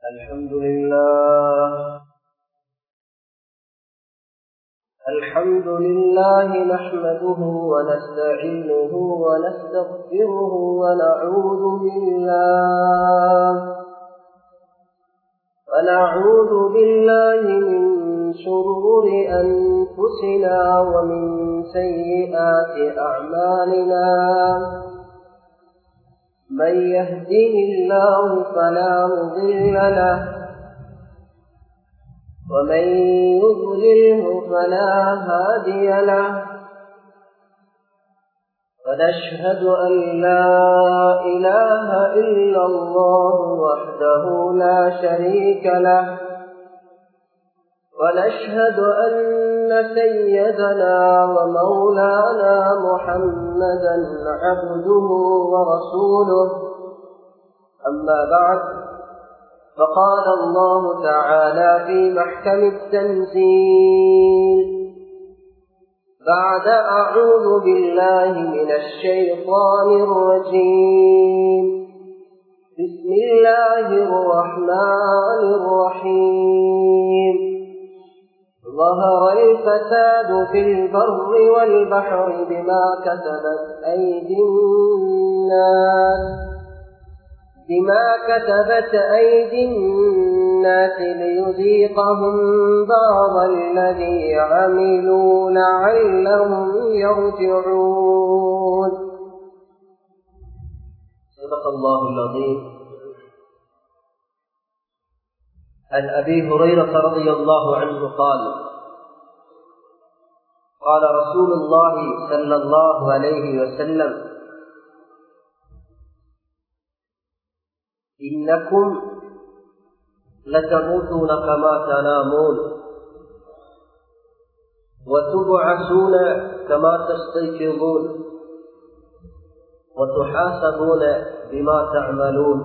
الحمد لله الحمد لله نحمده ونستعينه ونستغفره ونعوذ بالله ونعوذ بالله من شرور أنفسنا ومن سيئات أعمالنا من يهده الله فلا مضل له ومن يضلله فلا هادي له ونشهد أن لا إله إلا الله وحده لا شريك له ونشهد أن سيدنا ومولانا محمدا عبده ورسوله أما بعد فقال الله تعالى في محكم التنزيل بعد أعوذ بالله من الشيطان الرجيم بسم الله الرحمن الرحيم ظهر الفساد في البر والبحر بما كسبت أيدي الناس بما كسبت أيدي الناس ليذيقهم بعض الذي عملوا لعلهم يرجعون صدق الله العظيم عن أبي هريرة رضي الله عنه قال قال رسول الله صلى الله عليه وسلم إنكم لتموتون كما تنامون وتبعثون كما تستيقظون وتحاسبون بما تعملون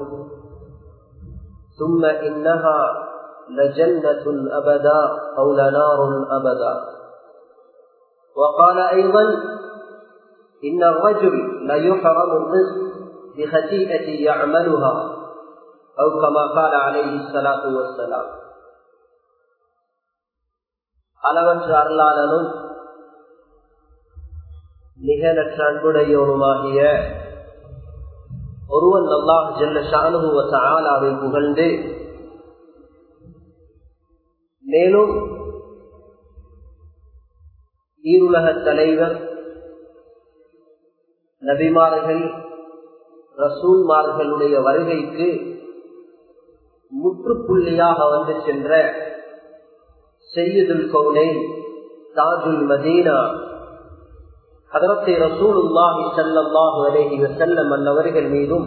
ثم إنها لجنة أبدا أو لنار أبدا وقال أيضا إن الرجل ليحرم الرزق بخطيئة يعملها أو كما قال عليه الصلاة والسلام அளவற்ற அருளாளனும் நிகழற்ற அன்புடையவனுமாகிய ஒருவன் அல்லாஹ் ஜல்ல ஷானுவ ஆலாவை புகழ்ந்து மேலும் ஈருலக தலைவர் நபிமார்கள் ரசூல்மார்களுடைய வருகைக்கு முற்றுப்புள்ளியாக வந்து சென்ற செய்யுதுல் கவுனை தாஜுல் மதீனா அதரத்தை ரசூலுல்லாஹி சல்லாஹு அலேஹி வசல்லம் அன்னவர்கள் மீதும்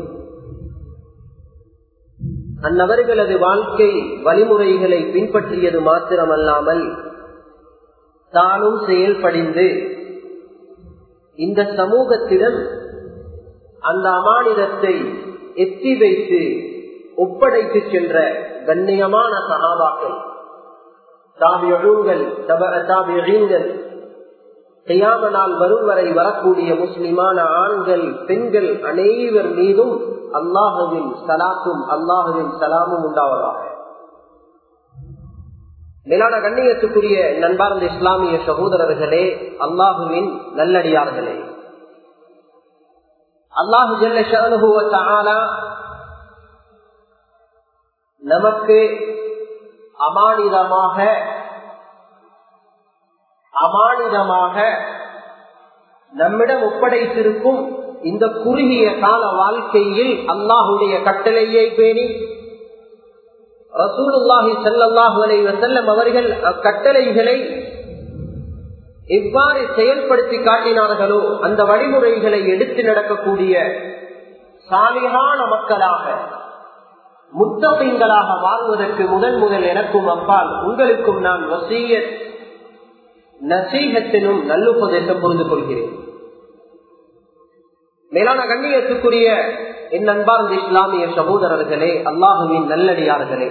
அந்நபர்களது வாழ்க்கை வழிமுறைகளை பின்பற்றியது மாத்திரமல்லாமல் தானும் செயல்படிந்து இந்த சமூகத்திடம் அந்த அமானிதத்தை எத்தி வைத்து ஒப்படைத்து சென்ற கண்ணியமான சகாபாக்கள் தாபியழுங்கள் தாபியங்கள் செய்யாம நாள் வரும் வரை வரக்கூடிய முஸ்லிமான ஆண்கள் பெண்கள் அனைவர் மீதும் அல்லாஹுவின் சலாத்தும் அல்லாஹுவின் சலாமும் உண்டாவதாக மேலான கண்ணியத்துக்குரிய நண்பார்ந்த இஸ்லாமிய சகோதரர்களே அல்லாஹுவின் நல்லடியார்களே அல்லாஹு ஜல்ல நமக்கு அமானிதமாக அமானிதமாக நம்மிடம் ஒப்படைத்திருக்கும் இந்த குறுகிய கால வாழ்க்கையில் அல்லாஹுடைய கட்டளையை பேணி ரசூலுல்லாஹி சல்லாஹூ அலை வசல்லம் அவர்கள் அக்கட்டளைகளை எவ்வாறு செயல்படுத்தி காட்டினார்களோ அந்த வழிமுறைகளை எடுத்து நடக்கக்கூடிய சாலிகான மக்களாக முத்தப்பீன்களாக வாழ்வதற்கு முதன் முதல் எனக்கும் அப்பால் உங்களுக்கும் நான் வசிய நசீகத்திலும் நல்லுபதேசம் புரிந்து கொள்கிறேன் மேலான கண்ணியத்துக்குரிய என் அன்பார்ந்த இஸ்லாமிய சகோதரர்களே அல்லாஹுவின் நல்லடியார்களே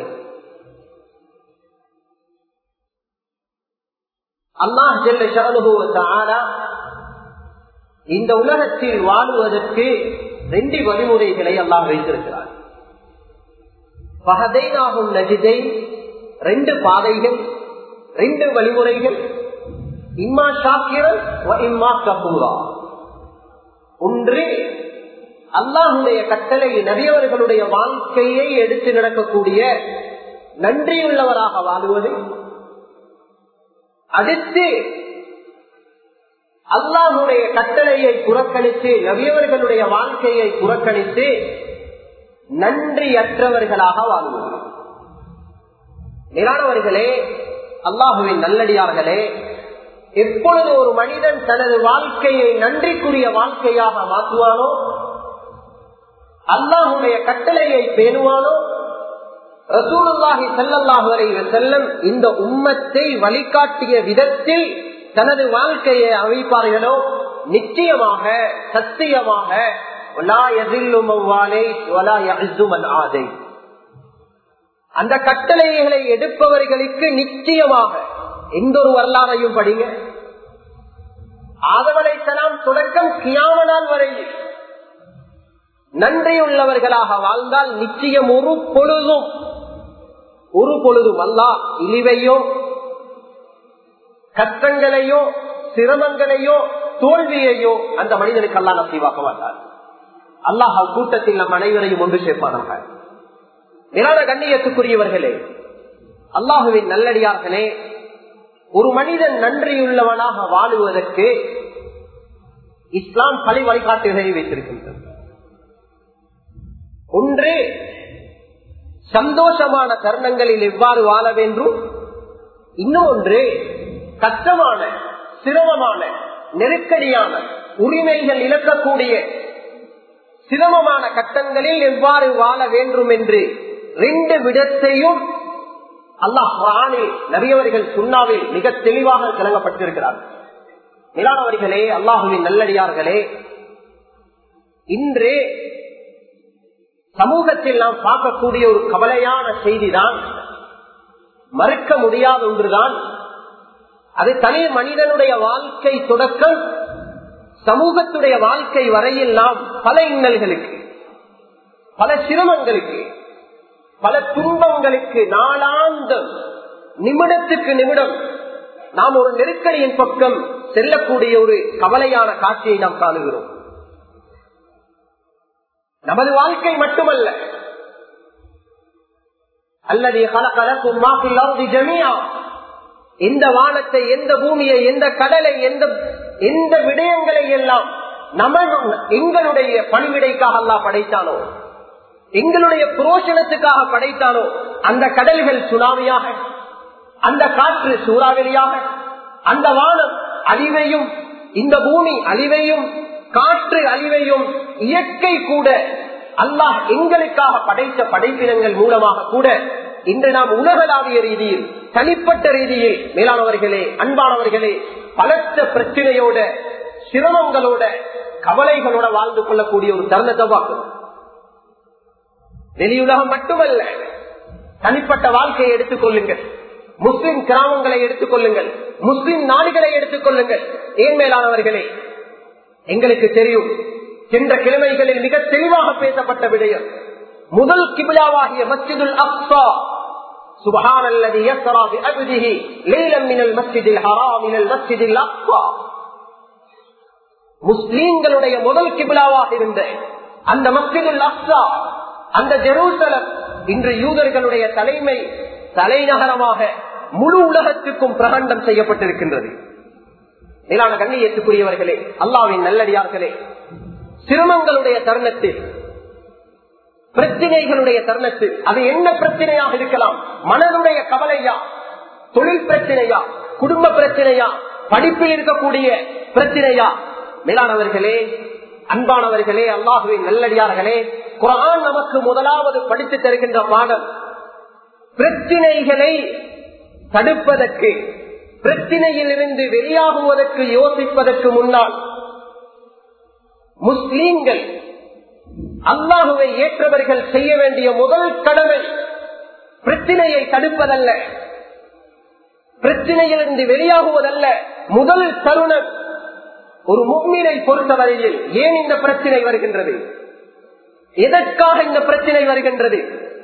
அல்லாஹ் ஜெல்ல ஷானுபவத்தாரா இந்த உலகத்தில் வாழுவதற்கு ரெண்டு வழிமுறைகளை அல்லாஹ் வைத்திருக்கிறார் பகதைனாகும் நஜிதை ரெண்டு பாதைகள் ரெண்டு வழிமுறைகள் இம்மா ஷாக்கிரன் இம்மா கபூரா ஒன்று அல்லாஹுடைய கட்டளை நபியவர்களுடைய வாழ்க்கையை எடுத்து நடக்கக்கூடிய நன்றியுள்ளவராக வாழுவது அடுத்து அல்லாஹுடைய கட்டளையை புறக்கணித்து நபியவர்களுடைய வாழ்க்கையை புறக்கணித்து நன்றியற்றவர்களாக வாழ்வது நிலானவர்களே அல்லாஹுவின் நல்லடியார்களே எப்பொழுது ஒரு மனிதன் தனது வாழ்க்கையை நன்றிக்குரிய வாழ்க்கையாக மாற்றுவானோ அல்லாஹுடைய கட்டளையை பேணுவானோ ரசூலுல்லாஹி செல்லல்லாஹு செல்லம் இந்த உம்மத்தை வழிகாட்டிய விதத்தில் தனது வாழ்க்கையை அமைப்பார்களோ நிச்சயமாக சத்தியமாக அந்த கட்டளைகளை எடுப்பவர்களுக்கு நிச்சயமாக எந்த ஒரு வரலாறையும் படிங்க ஆதவலைத்தலாம் தொடக்கம் கியாமனால் வரையில் நன்றியுள்ளவர்களாக வாழ்ந்தால் நிச்சயம் ஒரு பொழுதும் ஒரு பொழுதும் அல்லா இழிவையோ கஷ்டங்களையோ சிரமங்களையோ தோல்வியையோ அந்த மனிதனுக்கு அல்லா நசீவாக்க மாட்டார் அல்லாஹ் கூட்டத்தில் நம் அனைவரையும் ஒன்று சேர்ப்பானாக நிலான கண்ணியத்துக்குரியவர்களே அல்லாஹுவின் நல்லடியார்களே ஒரு மனிதன் நன்றியுள்ளவனாக வாழுவதற்கு இஸ்லாம் பல வழிகாட்டுகளை வைத்திருக்கின்றது ஒன்று சந்தோஷமான தருணங்களில் எவ்வாறு வாழ வேண்டும் இன்னொன்று கஷ்டமான சிரமமான நெருக்கடியான உரிமைகள் இழக்கக்கூடிய சிரமமான கட்டங்களில் எவ்வாறு வாழ வேண்டும் என்று ரெண்டு விடத்தையும் அல்லாஹ் குரானில் நபியவர்கள் சுண்ணாவில் மிக தெளிவாக கிளங்கப்பட்டிருக்கிறார் நிலானவர்களே அல்லாஹுவின் நல்லடியார்களே இன்று சமூகத்தில் நாம் பார்க்கக்கூடிய ஒரு கவலையான செய்திதான் மறுக்க முடியாத ஒன்றுதான் அது தனி மனிதனுடைய வாழ்க்கை தொடக்கம் சமூகத்துடைய வாழ்க்கை வரையில் நாம் பல இன்னல்களுக்கு பல சிரமங்களுக்கு பல துன்பங்களுக்கு நாளாந்தம் நிமிடத்துக்கு நிமிடம் நாம் ஒரு நெருக்கடியின் பக்கம் செல்லக்கூடிய ஒரு கவலையான காட்சியை நாம் காணுகிறோம் நமது வாழ்க்கை மட்டுமல்ல அல்லது ஜமியா எந்த வானத்தை எந்த பூமியை எந்த கடலை எந்த எந்த விடயங்களை எல்லாம் நம்ம எங்களுடைய பணிவிடைக்காக அல்லா படைத்தானோ எங்களுடைய புரோஷனத்துக்காக படைத்தானோ அந்த கடல்கள் சுனாமியாக அந்த காற்று சூறாவளியாக அந்த வானம் அழிவையும் இந்த பூமி அழிவையும் காற்று அழிவையும் இயற்கை கூட அல்லாஹ் எங்களுக்காக படைத்த படைப்பினங்கள் மூலமாக கூட இன்று நாம் உலகளாவிய ரீதியில் தனிப்பட்ட ரீதியில் மேலானவர்களே அன்பானவர்களே பலத்த பிரச்சனையோட சிரமங்களோட கவலைகளோட வாழ்ந்து கொள்ளக்கூடிய ஒரு தருணத்தை பார்க்கணும் வெளியுலகம் மட்டுமல்ல தனிப்பட்ட வாழ்க்கையை எடுத்துக் கொள்ளுங்கள் முஸ்லிம் கிராமங்களை எடுத்துக் கொள்ளுங்கள் முஸ்லிம் நாடுகளை எடுத்துக் கொள்ளுங்கள் ஏன் மேலானவர்களே எங்களுக்கு தெரியும் சென்ற கிழமைகளில் மிக தெளிவாக பேசப்பட்ட விடயம் முதல் கிபிலாவாகிய மஸ்ஜிதுல் அக்ஸா سبحان الذي يسرى بعبده ليلا من المسجد الحرام الى المسجد الاقصى முஸ்லீம்களுடைய முதல் கிபிலாவாக இருந்த அந்த மஸ்ஜிதுல் அக்ஸா அந்த ஜெருசலம் இன்று யூதர்களுடைய தலைமை தலைநகரமாக முழு உலகத்துக்கும் பிரகண்டம் செய்யப்பட்டிருக்கின்றது மேலான கண்ணியத்துக்குரியவர்களே அல்லாவின் நல்லடியார்களே சிரமங்களுடைய தருணத்தில் பிரச்சனைகளுடைய தருணத்தில் அது என்ன பிரச்சனையாக இருக்கலாம் மனதுடைய கவலையா தொழில் பிரச்சனையா குடும்ப பிரச்சனையா படிப்பில் இருக்கக்கூடிய பிரச்சனையா மேலானவர்களே அன்பானவர்களே அல்லாஹுவின் நல்லடியார்களே குரான் நமக்கு முதலாவது படித்து தருகின்ற பாடம் பிரச்சினைகளை தடுப்பதற்கு பிரச்சினையில் இருந்து வெளியாகுவதற்கு யோசிப்பதற்கு முன்னால் முஸ்லீம்கள் அல்லாஹுவை ஏற்றவர்கள் செய்ய வேண்டிய முதல் கடமை பிரச்சினையை தடுப்பதல்ல பிரச்சினையிலிருந்து வெளியாகுவதல்ல முதல் தருணம் ஒரு முக்மீனை பொறுத்தவரையில் ஏன் இந்த பிரச்சனை வருகின்றது எதற்காக இந்த பிரச்சனை வருகின்றது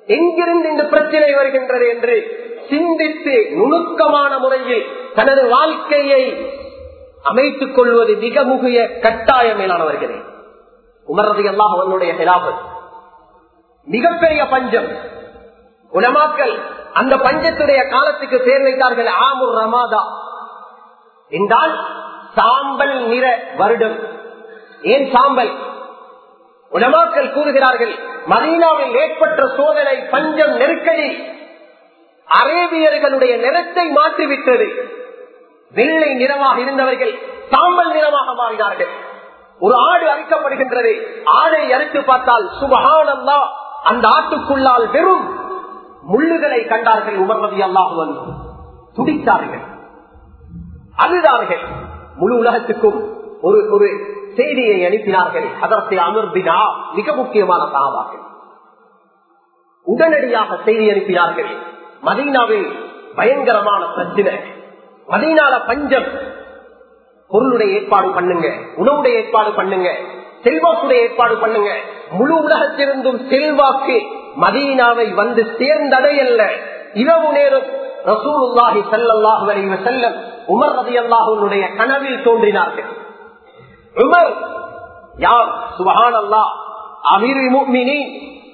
எங்கிருந்து இந்த பிரச்சனை வருகின்றது என்று சிந்தித்து நுணுக்கமான முறையில் தனது வாழ்க்கையை அமைத்துக் கொள்வது மிக முக்கிய கட்டாயம் மேலானவர்களே உமரது எல்லாம் அவனுடைய ஹிலாபத் மிகப்பெரிய பஞ்சம் உலமாக்கள் அந்த பஞ்சத்துடைய காலத்துக்கு பேர் வைத்தார்கள் ஆமுர் ரமாதா என்றால் சாம்பல் நிற வருடம் ஏன் சாம்பல் உலமாக்கள் கூறுகிறார்கள் மதீனாவில் ஏற்பட்ட சோதனை பஞ்சம் நெருக்கடி அரேபியர்களுடைய நிறத்தை மாற்றிவிட்டது வெள்ளை நிறமாக இருந்தவர்கள் சாம்பல் நிறமாக மாறினார்கள் ஒரு ஆடு அறுக்கப்படுகின்றது ஆடை அறுத்து பார்த்தால் சுபகானந்தா அந்த ஆட்டுக்குள்ளால் வெறும் முள்ளுகளை கண்டார்கள் உமர்மதி அல்லாஹுவன் துடித்தார்கள் அழுதார்கள் முழு உலகத்துக்கும் ஒரு ஒரு செய்தியை அனுப்பினார்கள் அதற்கு அமர்பினா மிக முக்கியமான சாவார்கள் உடனடியாக செய்தி அனுப்பினார்கள் மதீனாவில் பயங்கரமான பிரச்சனை மதீனால பஞ்சம் பொருளுடைய ஏற்பாடு பண்ணுங்க உணவுடைய ஏற்பாடு பண்ணுங்க செல்வாக்குடைய ஏற்பாடு பண்ணுங்க முழு உலகத்திலிருந்தும் செல்வாக்கு மதீனாவை வந்து சேர்ந்தடையல்ல இரவு நேரம் ரசூலுல்லாஹி ஸல்லல்லாஹு அலைஹி வஸல்லம் உமர் ரலியல்லாஹுனுடைய கனவில் தோன்றினார்கள் உமர் யார் சுபஹானல்லாஹ் அமீருல் முஃமினீன்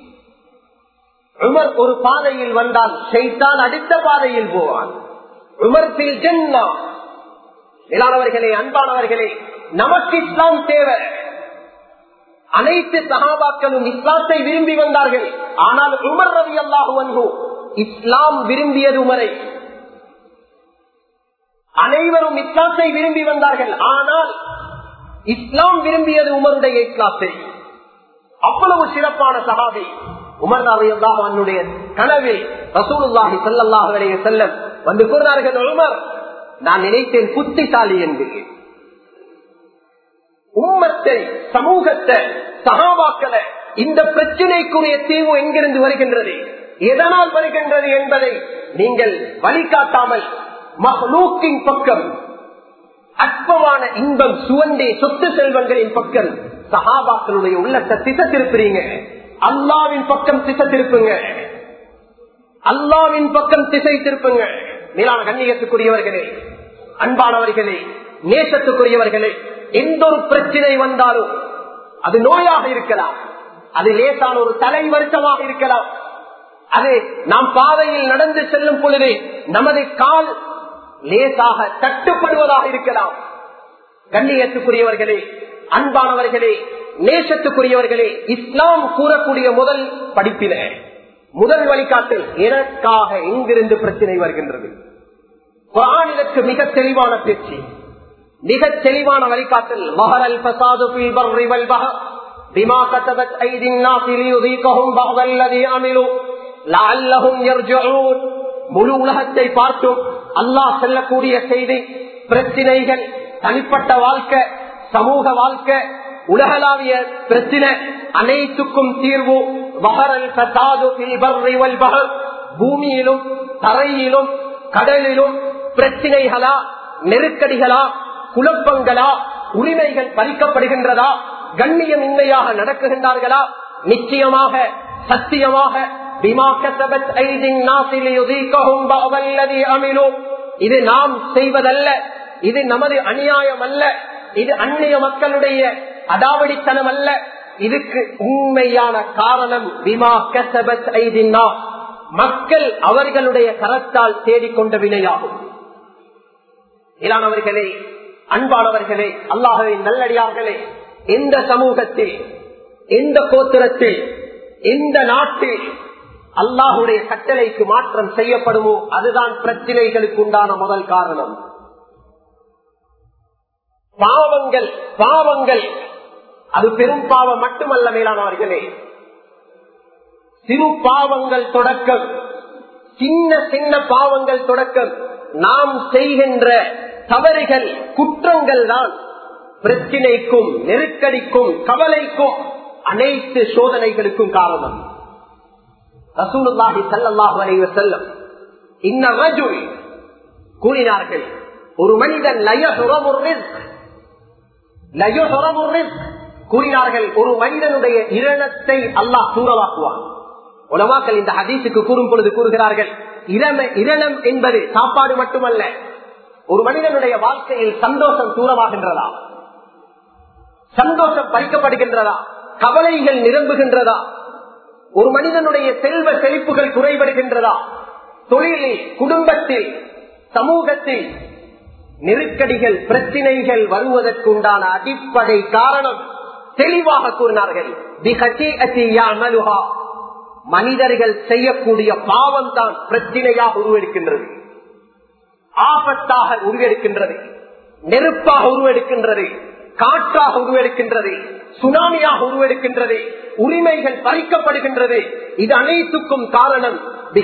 உமர் ஒரு பாதையில் வந்தால் ஷைத்தான் அடுத்த பாதையில் போவான் உமர் பில் ஜன்னா மேலானவர்களே அன்பானவர்களே நமக்கு இஸ்லாம் தேவை அனைத்து சகாபாக்களும் இஸ்லாத்தை விரும்பி வந்தார்கள் ஆனால் உமர் ரவி அல்லாஹு இஸ்லாம் விரும்பியது உமரை அனைவரும் இஸ்லாத்தை விரும்பி வந்தார்கள் ஆனால் இஸ்லாம் விரும்பியது உமருடைய இஸ்லாத்தை அவ்வளவு சிறப்பான சகாபி உமர் ரவி அல்லாஹனுடைய கனவில் ரசூலுல்லாஹி சல்லாஹு அலைய செல்லம் வந்து கூறினார்கள் உமர் நான் நினைத்தேன் புத்திசாலி என்று உம்மத்தை சமூகத்தை சகாபாக்களை இந்த பிரச்சனைக்குரிய தீர்வு எங்கிருந்து வருகின்றது எதனால் வருகின்றது என்பதை நீங்கள் வழிகாட்டாமல் மஹ்லூக்கின் பக்கம் அற்பமான இன்பம் சுவண்டே சொத்து செல்வங்களின் பக்கம் சகாபாக்களுடைய உள்ளத்தை திசை திருப்புறீங்க அல்லாவின் பக்கம் திசை திருப்புங்க அல்லாவின் பக்கம் திசை திருப்புங்க மேலான கண்ணியத்துக்குரியவர்களே அன்பானவர்களே நேசத்துக்குரியவர்களே எந்த ஒரு பிரச்சனை வந்தாலும் அது நோயாக இருக்கலாம் அது லேசான ஒரு தலை வருஷமாக இருக்கலாம் அது நாம் பாதையில் நடந்து செல்லும் பொழுது நமது கால் லேசாக தட்டுப்படுவதாக இருக்கலாம் கண்ணியத்துக்குரியவர்களே அன்பானவர்களே நேசத்துக்குரியவர்களே இஸ்லாம் கூறக்கூடிய முதல் படிப்பின முதல் வழிகாட்டல் எனக்காக எங்கிருந்து பிரச்சனை வருகின்றது குரானிற்கு மிக தெளிவான பேச்சு மிக தெளிவான வழிகாட்டல் மஹரல் பசாது بما كتبت أيدي الناس ليذيقهم بعض الذي عملوا لعلهم يرجعون முழு உலகத்தை பார்த்தும் அல்லாஹ் செல்லக்கூடிய செய்தி பிரச்சினைகள் தனிப்பட்ட வாழ்க்கை சமூக வாழ்க்கை உலகளாவிய பிரச்சனை அனைத்துக்கும் தீர்வு வஹரல் ஃபசாது ஃபில் பர்ரி வல் பஹர் பூமியிலும் தரையிலும் கடலிலும் பிரச்சினைகளா நெருக்கடிகளா குழப்பங்களா உரிமைகள் பறிக்கப்படுகின்றதா கண்ணியமின்மையாக நடக்குகின்றார்களா நிச்சயமாக சத்தியமாக இது நாம் செய்வதல்ல இது நமது அநியாயம் அல்ல இது அந்நிய மக்களுடைய அடாவடித்தனம் அல்ல இதுக்கு உண்மையான காரணம் விமா கசபத் ஐதின்னா மக்கள் அவர்களுடைய கரத்தால் தேடிக்கொண்ட வினையாகும் இலானவர்களே அன்பானவர்களே அல்லாஹவின் நல்லடியார்களே எந்த சமூகத்தில் எந்த கோத்திரத்தில் எந்த நாட்டில் அல்லாஹுடைய கட்டளைக்கு மாற்றம் செய்யப்படுமோ அதுதான் பிரச்சனைகளுக்கு உண்டான முதல் காரணம் பாவங்கள் பாவங்கள் அது பெரும் பாவம் மட்டுமல்ல மேலானவர்களே சிறு பாவங்கள் தொடக்கம் சின்ன சின்ன பாவங்கள் தொடக்கம் நாம் செய்கின்ற தவறுகள் குற்றங்கள் தான் பிரச்சினைக்கும் நெருக்கடிக்கும் கவலைக்கும் அனைத்து சோதனைகளுக்கும் காரணம் ரசூலுல்லாஹி ஸல்லல்லாஹு அலைஹி வஸல்லம் இன்ன ரஜுல் கூறினார்கள் ஒரு மனிதன் லயஹுரமு ரிஸ்க் லயஹுரமு ரிஸ்க் கூறினார்கள் ஒரு மனிதனுடைய இரணத்தை அல்லாஹ் தூரவாக்குவான் உலமாக்கள் இந்த ஹதீஸுக்கு கூறும் பொழுது கூறுகிறார்கள் இளம இரணம் என்பது சாப்பாடு மட்டுமல்ல ஒரு மனிதனுடைய வாழ்க்கையில் சந்தோஷம் தூரமாகின்றதா சந்தோஷம் பறிக்கப்படுகின்றதா கவலைகள் நிரம்புகின்றதா ஒரு மனிதனுடைய செல்வ செழிப்புகள் குறைபடுகின்றதா தொழிலில் குடும்பத்தில் சமூகத்தில் நெருக்கடிகள் பிரச்சினைகள் வருவதற்குண்டான அடிப்படை காரணம் தெளிவாக கூறினார்கள் மனிதர்கள் செய்யக்கூடிய பாவம் தான் பிரச்சினையாக உருவெடுக்கின்றது ஆபத்தாக உருவெடுக்கின்றது நெருப்பாக உருவெடுக்கின்றது காற்றாக உருவெடுக்கின்றது சுனாமியாக உருவெடுக்கின்றது உரிமைகள் பறிக்கப்படுகின்றது இது அனைத்துக்கும் காரணம்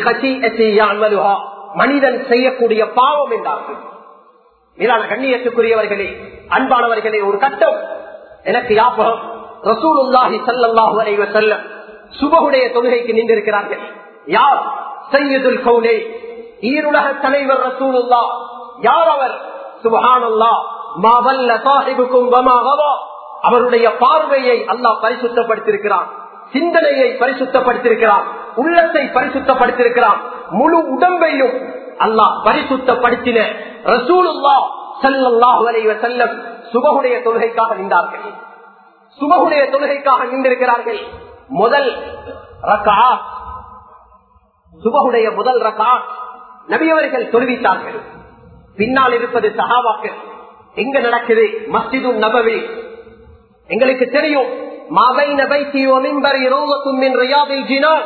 மனிதன் செய்யக்கூடிய பாவம் என்றார்கள் மேலான கண்ணியத்துக்குரியவர்களே அன்பானவர்களே ஒரு கட்டம் எனக்கு ஞாபகம் ரசூலுல்லாஹி சல்லாஹு அலைவ செல்லம் சுபகுடைய தொழுகைக்கு நின்றிருக்கிறார்கள் யார் சையதுல் கவுலே ஈருலக தலைவர் ரசூலுல்லா யார் அவர் சுபஹானல்லா மாவல்ல சாஹிபுக்கும் வமாகவா அவருடைய பார்வையை அல்லாஹ் பரிசுத்தப்படுத்திருக்கிறான் சிந்தனையை பரிசுத்தப்படுத்திருக்கிறான் உள்ளத்தை பரிசுத்தப்படுத்திருக்கிறான் முழு உடம்பையும் அல்லாஹ் பரிசுத்தப்படுத்தின ரசூலுல்லா சல்லாஹு அலைவ செல்லம் சுபகுடைய தொழுகைக்காக நின்றார்கள் சுபகுடைய தொழுகைக்காக நின்றிருக்கிறார்கள் முதல் ரக்கா சுபகுடைய முதல் ரக்கா நபியவர்கள் தொழுவித்தார்கள் பின்னால் இருப்பது சகாவாக்கள் எங்க நடக்குது மஸ்ஜிது நபவி எங்களுக்கு தெரியும் மாவை நபைத்தி ஒமிம்பரி ரோகத்தும் ரியாதில் ஜினான்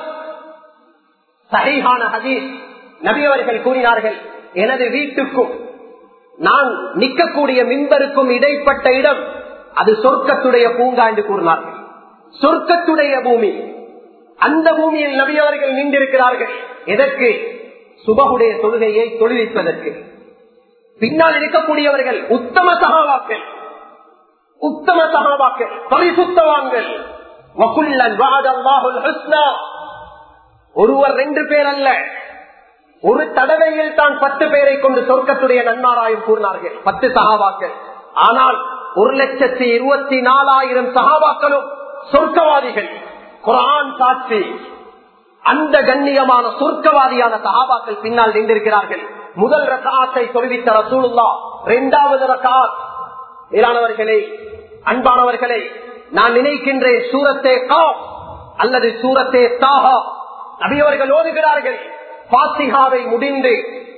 சகைகான ஹதீஸ் நபியவர்கள் கூறினார்கள் எனது வீட்டுக்கும் நான் நிற்கக்கூடிய மின்பருக்கும் இடைப்பட்ட இடம் அது சொர்க்கத்துடைய பூங்கா என்று கூறினார்கள் சொர்க்கத்துடைய பூமி அந்த பூமியில் நபியவர்கள் நின்றிருக்கிறார்கள் எதற்கு சுபகுடைய தொழுகையை தொழுவிப்பதற்கு பின்னால் இருக்கக்கூடியவர்கள் உத்தம சகாவாக்கள் உத்தம சகாவாக்கள் பரிசுத்தவான்கள் வகுல்லன் வாதல்லாஹுல் ஹுஸ்னா ஒருவர் ரெண்டு பேர் அல்ல ஒரு தடவையில் தான் பத்து பேரை கொண்டு சொர்க்கத்துடைய நன்மாராயம் கூறினார்கள் பத்து சகாபாக்கள் ஆனால் ஒரு லட்சத்தி இருபத்தி நாலாயிரம் சகாபாக்களும் சொர்க்கவாதிகள் குரான் சாட்சி அந்த கண்ணியமான சொர்க்கவாதியான சகாபாக்கள் பின்னால் நின்றிருக்கிறார்கள் முதல் ரகாத்தை தொழுவித்த ரசூலுல்லா இரண்டாவது ரகாத் மேலானவர்களே அன்பானவர்களே நான் நினைக்கின்றேன் சூரத்தே கா அல்லது சூரத்தே தாகா நபியவர்கள் ஓதுகிறார்கள் பாத்திகாவை முடிந்து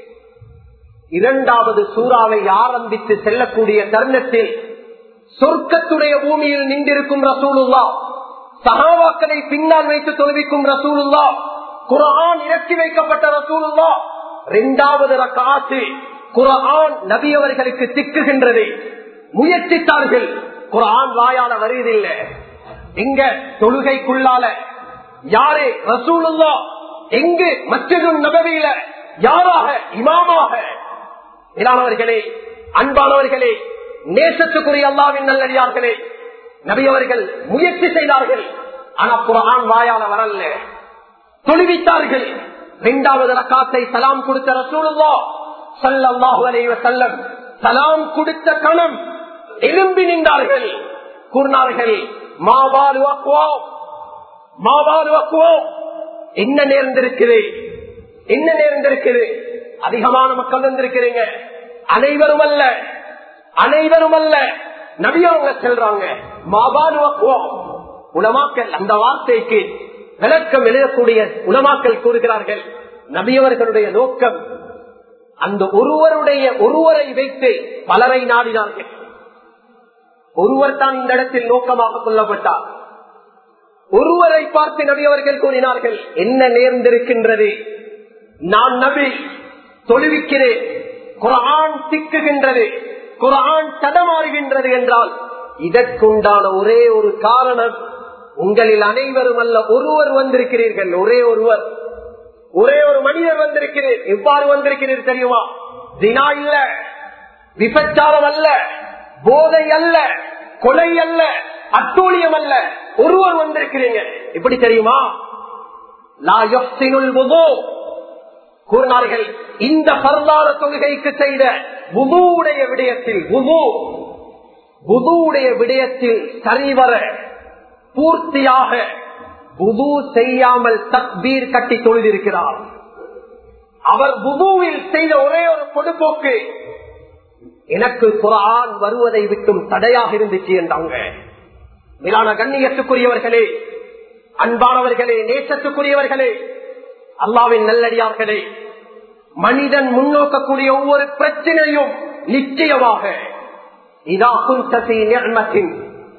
இரண்டாவது சூறாவை ஆரம்பித்து செல்லக்கூடிய தருணத்தில் சொர்க்கத்துடைய பூமியில் நின்றிருக்கும் ரசூலுல்லா சகாவாக்களை பின்னால் வைத்து தொழுவிக்கும் ரசூலுல்லா குரான் இறக்கி வைக்கப்பட்ட ரசூலுல்லா இரண்டாவது ரக்காத்து குரான் நபியவர்களுக்கு திக்குகின்றது முயற்சித்தார்கள் குரான் வாயால வருவதில்லை எங்க தொழுகைக்குள்ளால யாரே ரசூலுல்லா எங்கு மற்றதும் நபவியில யாராக இமாமாக இல்லாதவர்களே அன்பானவர்களே நேசத்துக்குரிய அல்லாவின் நல்லடியார்களே நபியவர்கள் முயற்சி செய்தார்கள் ஆனா குரான் வாயால வரல தொழுவித்தார்கள் இரண்டாவது ரக்காத்தை சலாம் கொடுத்த ரசூலுல்லா சல்லாஹு அலைவ செல்லம் சலாம் கொடுத்த கணம் எலும்பி நின்றார்கள் கூறினார்கள் மாவாலு அக்குவோம் மாவாலு அக்குவோம் என்ன நேர்ந்திருக்குது என்ன நேர்ந்திருக்குது அதிகமான மக்கள் வந்திருக்கிறீங்க அனைவரும் அல்ல அனைவரும் அல்ல நபியவங்க செல்றாங்க மாபானுவக்குவோம் உலமாக்கல் அந்த வார்த்தைக்கு விளக்கம் எழுதக்கூடிய உலமாக்கல் கூறுகிறார்கள் நபியவர்களுடைய நோக்கம் அந்த ஒருவருடைய ஒருவரை வைத்து பலரை நாடினார்கள் ஒருவர் தான் இந்த இடத்தில் நோக்கமாக கொல்லப்பட்டார் ஒருவரை பார்த்து நபியவர்கள் கூறினார்கள் என்ன நேர்ந்திருக்கின்றது நான் நபி தொழுவிக்கிறேன் குரான் திக்குகின்றது குரான் தடமாறுகின்றது என்றால் இதற்குண்டான ஒரே ஒரு காரணம் உங்களில் அனைவரும் அல்ல ஒருவர் வந்திருக்கிறீர்கள் ஒரே ஒருவர் ஒரே ஒரு மனிதர் வந்திருக்கிறீர் எவ்வாறு வந்திருக்கிறீர் தெரியுமா தினா இல்ல விபச்சாரம் அல்ல போதை அல்ல கொலை அல்ல அட்டூழியம் அல்ல ஒருவர் வந்திருக்கிறீங்க எப்படி தெரியுமா லா யொப்தினுள் வுது கூறினார்கள் இந்த பரதார தொழுகைக்கு செய்த புதுவுடைய விடயத்தில் புது புதுவுடைய விடயத்தில் சரிவர பூர்த்தியாக புது செய்யாமல் தக்பீர் கட்டி தொழுதிருக்கிறார் அவர் புதுவில் செய்த ஒரே ஒரு பொதுப்போக்கு எனக்கு குரான் வருவதை விட்டும் தடையாக இருந்துச்சு என்றாங்க மேலான கண்ணியத்துக்குரியவர்களே அன்பானவர்களே நேசத்துக்குரியவர்களே அல்லாவின் நல்லடியார்களே மனிதன் முன்னோக்கக்கூடிய ஒவ்வொரு பிரச்சனையும் நிச்சயமாக இதா குந்தசி நிர்மத்தின்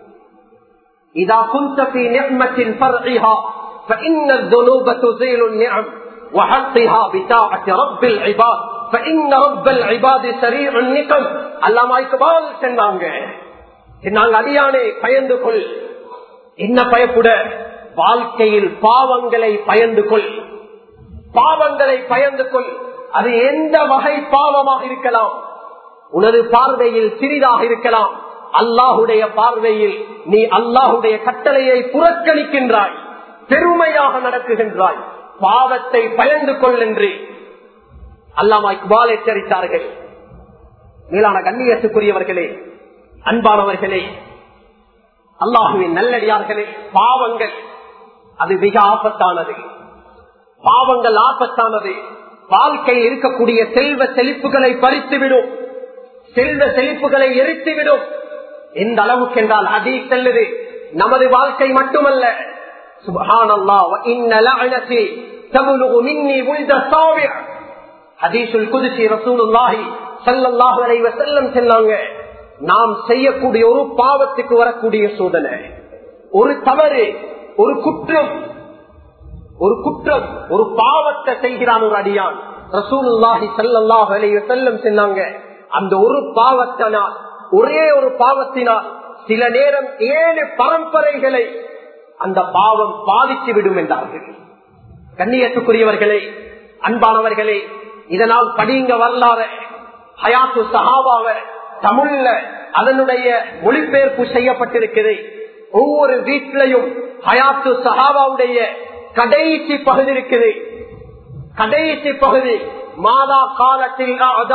இதா குந்தசி நிர்மத்தின் பர்ஹா فإن الذنوب تزيل النعم وحقها بتاعة رب العباد فإن رب العباد سريع النقم அல்லாமா இக்பால் சொன்னாங்க நாங்க அடியானே பயந்து கொள் என்ன பயப்புட வாழ்க்கையில் பாவங்களை பயந்து கொள் பாவங்களை பயந்து கொள் அது எந்த வகை பாவமாக இருக்கலாம் உனது பார்வையில் சிறிதாக இருக்கலாம் அல்லாஹுடைய பார்வையில் நீ அல்லாஹுடைய கட்டளையை புறக்கணிக்கின்றாய் பெருமையாக நடக்குகின்றாய் பாவத்தை பயந்து கொள் என்று அல்லாமா இக்பால் எச்சரித்தார்கள் மேலான கண்ணியத்துக்குரியவர்களே அன்பானவர்களே அல்லாஹுவின் நல்லடியார்களே பாவங்கள் அது மிக ஆபத்தானது பாவங்கள் ஆபத்தானது வாழ்க்கையில் இருக்கக்கூடிய செல்வ செழிப்புகளை பறித்துவிடும் செல்வ செழிப்புகளை எரித்துவிடும் எந்த அளவுக்கு என்றால் அதி செல்லுது நமது வாழ்க்கை மட்டுமல்ல சுபஹானல்லா இன்ன லஅனதி தபலுகு மின்னி உல்த சாவி' ஹதீஸுல் குதுசி ரசூலுல்லாஹி ஸல்லல்லாஹு அலைஹி வஸல்லம் சொன்னாங்க நாம் செய்யக்கூடிய ஒரு பாவத்துக்கு வரக்கூடிய சோதனை ஒரு தவறு ஒரு குற்றம் ஒரு குற்றம் ஒரு பாவத்தை செய்கிறான் ஒரு அடியான் ரசூலுல்லாஹி ஸல்லல்லாஹு அலைஹி வஸல்லம் சொன்னாங்க அந்த ஒரு பாவத்தினால் ஒரே ஒரு பாவத்தினால் சில நேரம் ஏழு பரம்பரைகளை அந்த பாவம் பாதித்து விடும் என்றார்கள் கண்ணியத்துக்குரியவர்களே அன்பானவர்களே இதனால் படிங்க வரலாறு ஹயாத்து சஹாபாவ தமிழ்ல அதனுடைய மொழிபெயர்ப்பு செய்யப்பட்டிருக்கிறது ஒவ்வொரு வீட்டிலையும் ஹயாத்து சஹாபாவுடைய கடைசி பகுதி இருக்குது கடைசி பகுதி மாதா காலத்தில்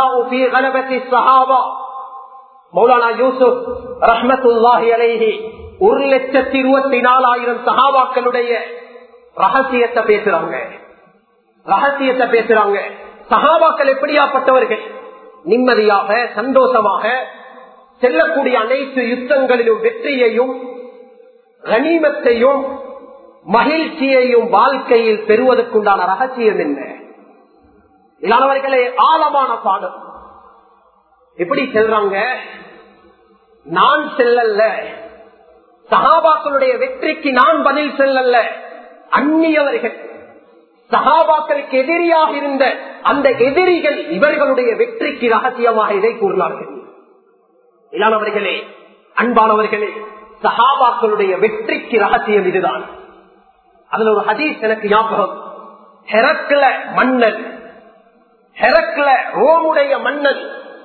சஹாபா மௌலானா யூசுப் ரஹமத்துல்லாஹி அலைஹி ஒரு லட்சத்தி இருபத்தி நாலாயிரம் சஹாபாக்களுடைய ரகசியத்தை பேசுறாங்க ரகசியத்தை பேசுறாங்க சஹாபாக்கள் எப்படியாப்பட்டவர்கள் நிம்மதியாக சந்தோஷமாக செல்லக்கூடிய அனைத்து யுத்தங்களிலும் வெற்றியையும் கனிமத்தையும் மகிழ்ச்சியையும் வாழ்க்கையில் பெறுவதற்குண்டான ரகசியம் என்ன இல்லாதவர்களே ஆழமான பாடம் எப்படி செல்றாங்க நான் செல்லல்ல சகாபாக்களுடைய வெற்றிக்கு நான் பதில் செல்லல்ல அந்நியவர்கள் சகாபாக்களுக்கு எதிரியாக இருந்த அந்த எதிரிகள் இவர்களுடைய வெற்றிக்கு ரகசியமாக இதை கூறினார்கள் இல்லாதவர்களே அன்பானவர்களே சகாபாக்களுடைய வெற்றிக்கு ரகசியம் இதுதான் அதுல ஒரு ஹதீஸ் எனக்கு ஞாபகம் ஹெரக்ல மன்னன் ஹெரக்ல ரோமுடைய மன்னன்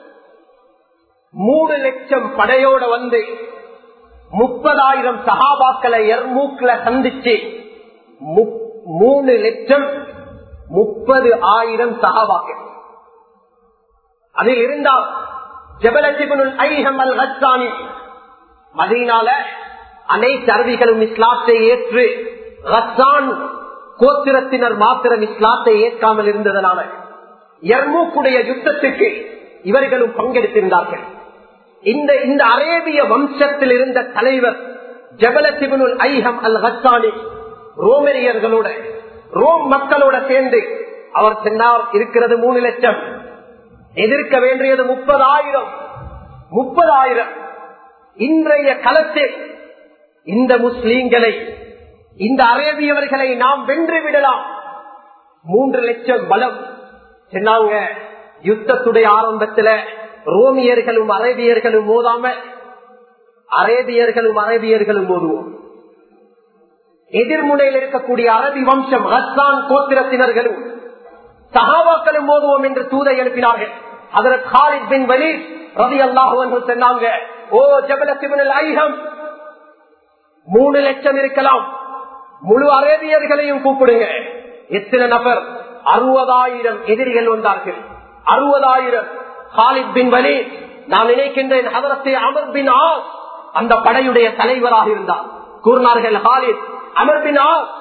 மூணு லட்சம் படையோட வந்து முப்பதாயிரம் சகாபாக்களை எர்மூக்ல சந்திச்சு மூணு லட்சம் முப்பது ஆயிரம் சகாபாக்கள் அதில் இருந்தால் ஜபலஜிபனுல் ஐஹம் அல் ஹஸ்தானி மதீனால அனைத்து அருவிகளும் இஸ்லாத்தை ஏற்று ரஸ்தான் கோத்திரத்தினர் மாத்திரம் இஸ்லாத்தை ஏற்காமல் இருந்ததனால எர்மூக்குடைய யுத்தத்துக்கு இவர்களும் பங்கெடுத்திருந்தார்கள் இந்த இந்த அரேபிய வம்சத்தில் இருந்த தலைவர் ஜபலசிபனுல் ஐஹம் அல் ஹஸ்தானி ரோமெரியர்களோட ரோம் மக்களோட சேர்ந்து அவர் சென்றார் இருக்கிறது மூணு லட்சம் எதிர்க்க வேண்டியது முப்பதாயிரம் முப்பதாயிரம் இன்றைய களத்தில் இந்த முஸ்லீம்களை இந்த அரேபியவர்களை நாம் வென்று விடலாம் மூன்று லட்சம் பலம் சொன்னாங்க யுத்தத்துடைய ஆரம்பத்துல ரோமியர்களும் அரேபியர்களும் மோதாம அரேபியர்களும் அரேபியர்களும் மோதுவோம் எதிர்முனையில் இருக்கக்கூடிய அரபி வம்சம் ஹஸ்தான் கோத்திரத்தினர்களும் சகாபாக்களும் மோதுவோம் என்று தூதை எழுப்பினார்கள் அதற்கு காலித் பின் வலி ரவி அல்லாஹு சொன்னாங்க ஓ ஜபல சிவனில் ஐகம் மூணு லட்சம் இருக்கலாம் முழு அரேபியர்களையும் கூப்பிடுங்க எத்தனை நபர் அறுபதாயிரம் எதிரிகள் வந்தார்கள் அறுபதாயிரம் ஹாலித் பின் வலி நான் நினைக்கின்றேன் அதரத்தை அமர் பின் ஆ அந்த படையுடைய தலைவராக இருந்தார் கூறினார்கள் ஹாலித் அமர் பின் ஆ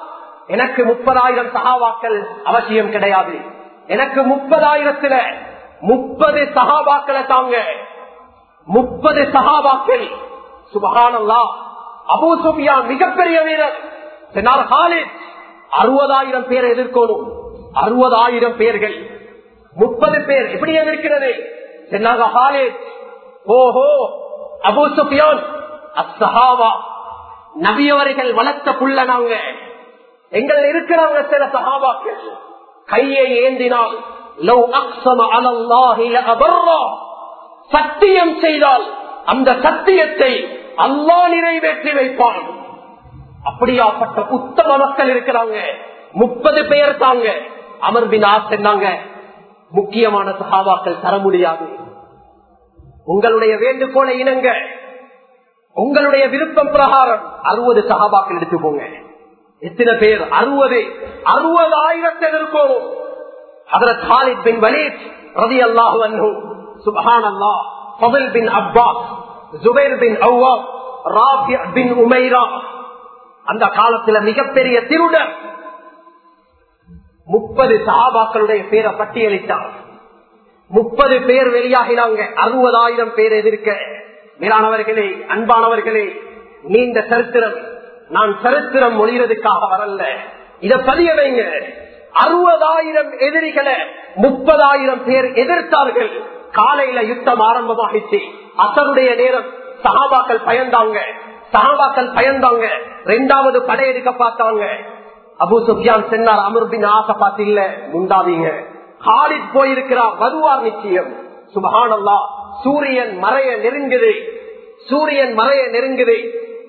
எனக்கு முப்பதாயிரம் சகாபாக்கள் அவசியம் கிடையாது எனக்கு முப்பதாயிரத்துல முப்பது சகாபாக்களை தாங்க முப்பது சகாபாக்கள் சுபகானல்லா அபூ சுபியான் மிகப்பெரிய வீரர் சென்னார் ஹாலித் அறுபதாயிரம் பேரை எதிர்க்கணும் அறுபதாயிரம் பேர்கள் முப்பது பேர் எப்படி எதிர்க்கிறது சென்னாங்க ஹாலித் ஓஹோ அபூ சுபியான் அசஹாவா நபியவர்கள் வளர்த்த புள்ள நாங்க எங்கள் இருக்கிறவங்க சில சகாபாக்கள் கையை ஏந்தினால் லவ் அக்ஸம அலல்லாஹி லஅபர்ரா. சத்தியம் செய்தால் அந்த சத்தியத்தை அல்லாஹ் நிறைவேற்றி வைப்பான் அப்படியாப்பட்ட உத்தம மக்கள் இருக்கிறாங்க முப்பது பேர் தாங்க அமர்பின் ஆசைனாங்க முக்கியமான சகாபாக்கள் தர முடியாது உங்களுடைய வேண்டுகோளை இணங்க உங்களுடைய விருப்பம் பிரகாரம் அறுபது சகாபாக்கள் எடுத்துக்கோங்க எத்தனை பேர் அறுபது அறுபதாயிரத்தை இருக்கும் ஹதரத் ஹாலித் பின் வலீத் ரதி அல்லாஹு அன்ஹு சுபஹான் அல்லாஹ் ஃபضل பின் அப்பாஸ் ஜுபைர் பின் அவ்வா ராபி பின் உமைரா அந்த காலத்துல மிகப்பெரிய திருடர் முப்பது சஹாபாக்களுடைய பேரை பட்டியலிட்டார் முப்பது பேர் வெளியாகினாங்க அறுபதாயிரம் பேர் எதிர்க்க மேலானவர்களே அன்பானவர்களே நீண்ட சரித்திரம் நான் சரித்திரம் மொழிகிறதுக்காக வரல இத பதிய வைங்க அறுபதாயிரம் எதிரிகளை முப்பதாயிரம் பேர் எதிர்த்தார்கள் காலையில யுத்தம் ஆரம்பமாகிச்சு அசருடைய நேரம் சகாபாக்கள் பயந்தாங்க சகாபாக்கள் பயந்தாங்க ரெண்டாவது படையெடுக்க பார்த்தாங்க அபு சுஃபியான் சென்னார் அமர்பின் ஆசை பார்த்து இல்ல முண்டாதீங்க ஹாலித் போயிருக்கிறார் வருவார் நிச்சயம் சுபஹானல்லா சூரியன் மறைய நெருங்குது சூரியன் மறைய நெருங்குது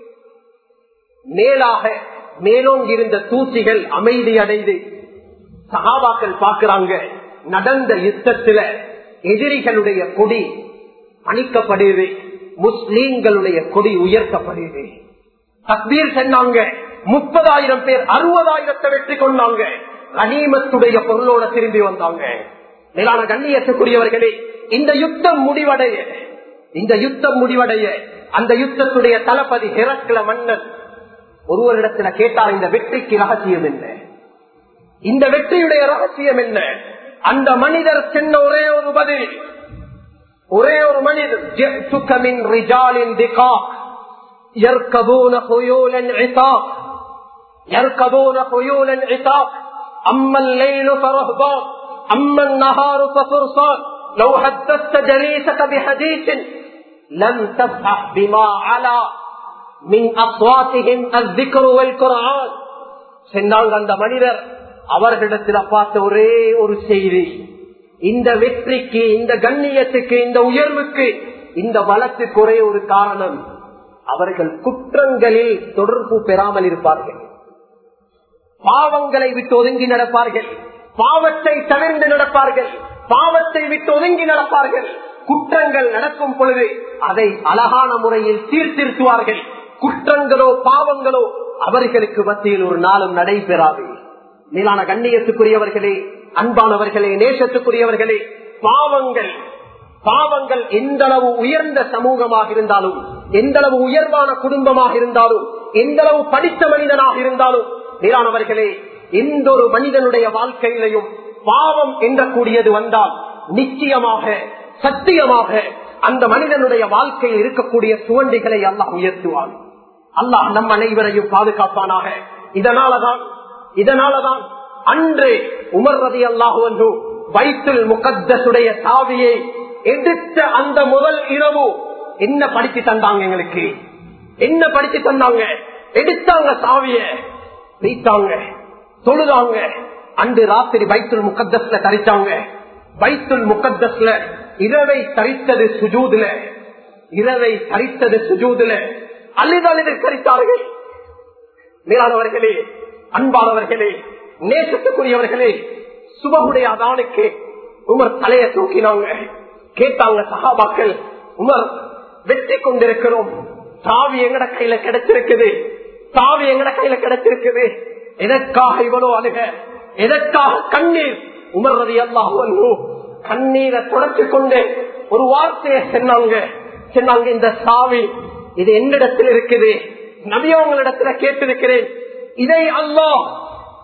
மேலாக மேலோங்கி இருந்த தூசிகள் அமைதி அடைந்து சகாபாக்கள் பார்க்கிறாங்க நடந்த யுத்தத்துல எதிரிகளுடைய கொடி அணிக்கப்படுது முஸ்லீம்களுடைய கொடி உயர்த்தப்படுது தக்பீர் சொன்னாங்க முப்பதாயிரம் பேர் அறுபதாயிரத்தை வெற்றி கொண்டாங்க கனிமத்துடைய பொருளோட திரும்பி வந்தாங்க மேலான கண்ணியத்துக்குரியவர்களே இந்த யுத்தம் முடிவடைய இந்த யுத்தம் முடிவடைய அந்த யுத்தத்துடைய தளபதி ஹெரக்ல மன்னன் ஒருவரிடத்துல கேட்டார் இந்த வெற்றிக்கு ரகசியம் என்ன இந்த வெற்றியுடைய ரகசியம் என்ன அந்த மனிதர் சின்ன ஒரே ஒரு பதில் ஒரே ஒரு மனிதர் جئتك من رجال دقاق يركبون خيولا عتاق يركبون خيولا عتاق أما الليل فرهبان أما النهار ففرصان لو حدثت جليسك بحديث لم تفح بما على من أصواتهم الذكر والقرآن சென்றாங்க அந்த மனிதர் அவர்களிடத்தில் பார்த்த ஒரே ஒரு செய்தி இந்த வெற்றிக்கு இந்த கண்ணியத்துக்கு இந்த உயர்வுக்கு இந்த வளத்துக்கு ஒரே ஒரு காரணம் அவர்கள் குற்றங்களில் தொடர்பு பெறாமல் இருப்பார்கள் பாவங்களை விட்டு ஒதுங்கி நடப்பார்கள் பாவத்தை தவிர்ந்து நடப்பார்கள் பாவத்தை விட்டு ஒதுங்கி நடப்பார்கள் குற்றங்கள் நடக்கும் பொழுது அதை அழகான முறையில் சீர்திருத்துவார்கள் குற்றங்களோ பாவங்களோ அவர்களுக்கு மத்தியில் ஒரு நாளும் நடைபெறாது மேலான கண்ணியத்துக்குரியவர்களே அன்பானவர்களே நேசத்துக்குரியவர்களே பாவங்கள் பாவங்கள் எந்த அளவு உயர்ந்த சமூகமாக இருந்தாலும் எந்த அளவு உயர்வான குடும்பமாக இருந்தாலும் எந்த அளவு படித்த மனிதனாக இருந்தாலும் மேலானவர்களே எந்த ஒரு மனிதனுடைய வாழ்க்கையிலையும் பாவம் என்றக்கூடியது வந்தால் நிச்சயமாக சத்தியமாக அந்த மனிதனுடைய வாழ்க்கையில் இருக்கக்கூடிய சுவண்டிகளை அல்லாஹ் உயர்த்துவான் அல்லாஹ் நம் அனைவரையும் பாதுகாப்பானாக இதனாலதான் இதனாலதான் அன்று உமர் ரதி அல்லாஹு வைத்துல் முகத்தசுடைய சாவியை எடுத்த அந்த முதல் இரவு என்ன படிச்சு தந்தாங்க எங்களுக்கு என்ன படிச்சு தந்தாங்க எடுத்தாங்க சாவிய வைத்தாங்க தொழுதாங்க அன்று ராத்திரி பைத்துல் முகத்தஸ்ல தரிச்சாங்க பைத்துல் முகத்தஸ்ல இரவை தரித்தது சுஜூதுல இரவை தரித்தது சுஜூதுல அழுது அழுது கரித்தார்கள் மேலானவர்களே அன்பானவர்களே நேசத்துக்குரியவர்களே சுபகுடைய அதானுக்கு உமர் தலைய தூக்கினாங்க கேட்டாங்க சகாபாக்கள் உமர் வெற்றி கொண்டிருக்கிறோம் சாவி எங்கட கையில கிடைச்சிருக்குது சாவி எங்கட கையில கிடைச்சிருக்குது எதற்காக இவ்வளவு அழுக எதற்காக கண்ணீர் உமர் ரதி அல்லாஹு கண்ணீரை தொடர்ச்சி கொண்டு ஒரு வார்த்தையை சொன்னாங்க சொன்னாங்க இந்த சாவி இது என்னிடத்தில் இருக்குது நபியவங்களிடத்துல கேட்டிருக்கிறேன் இதை அல்லாஹ்